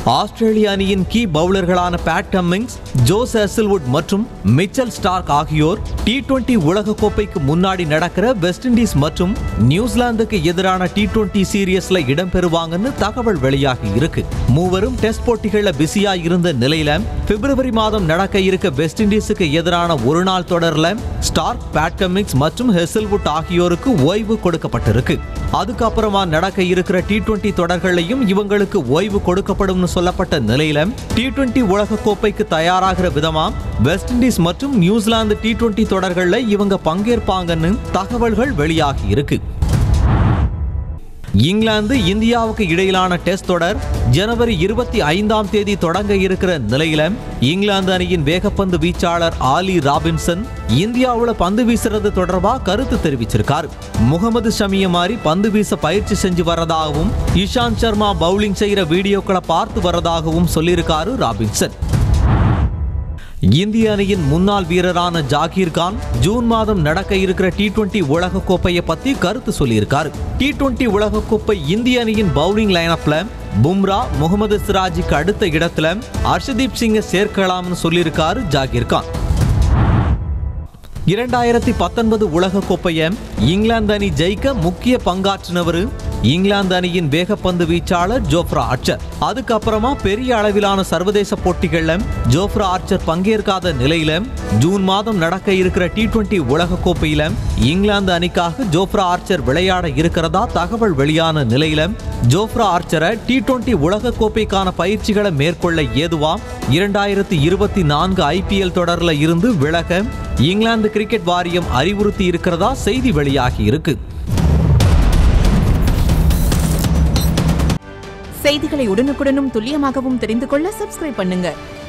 ஆஸ்திரேலிய அணியின் கீ பவுலர்களான Pat Cummins Josh Hazlewood மற்றும் மிச்சல் ஸ்டார்க் ஆகியோர் டி டுவெண்டி உலகக்கோப்பைக்கு முன்னாடி நடக்கிற வெஸ்ட் இண்டீஸ் மற்றும் நியூசிலாந்துக்கு எதிரான டி டுவெண்டி சீரியஸ்ல இடம்பெறுவாங்கன்னு தகவல் வெளியாகி இருக்கு மூவரும் டெஸ்ட் போட்டிகள்ல பிஸியா இருந்த நிலையில பிப்ரவரி மாதம் நடக்க இருக்க வெஸ்ட் இண்டீஸுக்கு எதிரான ஒரு நாள் தொடர்ல ஸ்டார்க் பேட் கம்மிங்ஸ் மற்றும் ஹெசல்வுட் ஆகியோருக்கு ஓய்வு கொடுக்கப்பட்டிருக்கு அதுக்கப்புறமா நடக்க இருக்கிற டி டுவெண்டி தொடர்களையும் இவங்களுக்கு ஓய்வு கொடுக்கப்படும்னு சொல்லப்பட்ட நிலையில டி டுவெண்டி உலகக்கோப்பைக்கு தயாராகிற விதமா வெஸ்ட் இண்டீஸ் மற்றும் நியூசிலாந்து டி டுவெண்டி தொடர்கள்ல இவங்க பங்கேற்பாங்கன்னு தகவல்கள் வெளியாகி இருக்கு இங்கிலாந்து இந்தியாவுக்கு இடையிலான டெஸ்ட் தொடர் ஜனவரி இருபத்தி ஐந்தாம் தேதி தொடங்க இருக்கிற நிலையில இங்கிலாந்து அணியின் வேகப்பந்து வீச்சாளர் ஆலி ராபின்சன் இந்தியாவுல பந்து வீசுறது தொடர்பா கருத்து தெரிவிச்சிருக்காரு முகமது ஷமிய மாதிரி பந்து வீச பயிற்சி செஞ்சு வரதாகவும் இஷாந்த் சர்மா பவுலிங் செய்யற வீடியோக்களை பார்த்து வரதாகவும் சொல்லியிருக்காரு ராபின்சன் இந்திய அணியின் முன்னாள் வீரரான ஜாகீர் கான் ஜூன் மாதம் நடக்க இருக்கிற டி டுவெண்டி உலகக்கோப்பையை பத்தி கருத்து சொல்லியிருக்காரு டி டுவெண்டி உலகக்கோப்பை இந்திய அணியின் பவுலிங் லைனப்ல பும்ரா முகமது சிராஜுக்கு அடுத்த இடத்துல ஹர்ஷதீப் சிங்கை சேர்க்கலாம்னு சொல்லியிருக்காரு ஜாகீர் கான் இரண்டாயிரத்தி பத்தொன்பது உலகக்கோப்பையை இங்கிலாந்து அணி ஜெயிக்க முக்கிய பங்காற்றினவர் இங்கிலாந்து அணியின் வேகப்பந்து வீச்சாளர் ஜோஃப்ரா ஆர்ச்சர் அதுக்கப்புறமா பெரிய அளவிலான சர்வதேச போட்டிகள்ல ஜோஃப்ரா ஆர்ச்சர் பங்கேற்காத நிலையில ஜூன் மாதம் நடக்க இருக்கிற டி டுவெண்டி உலகக்கோப்பையில இங்கிலாந்து அணிக்காக ஜோஃப்ரா ஆர்ச்சர் விளையாட இருக்கிறதா தகவல் வெளியான நிலையில ஜோஃப்ரா ஆர்ச்சரை டி டுவெண்டி உலகக்கோப்பைக்கான பயிற்சிகளை மேற்கொள்ள ஏதுவா இரண்டாயிரத்தி இருபத்தி நான்கு ஐபிஎல் தொடர்ல இருந்து விலக இங்கிலாந்து கிரிக்கெட் வாரியம் அறிவுறுத்தி இருக்கிறதா செய்தி வெளியாகி இருக்கு செய்திகளை உடனுக்குடனும் துல்லியமாகவும் தெரிந்து கொள்ள சப்ஸ்கிரைப் பண்ணுங்க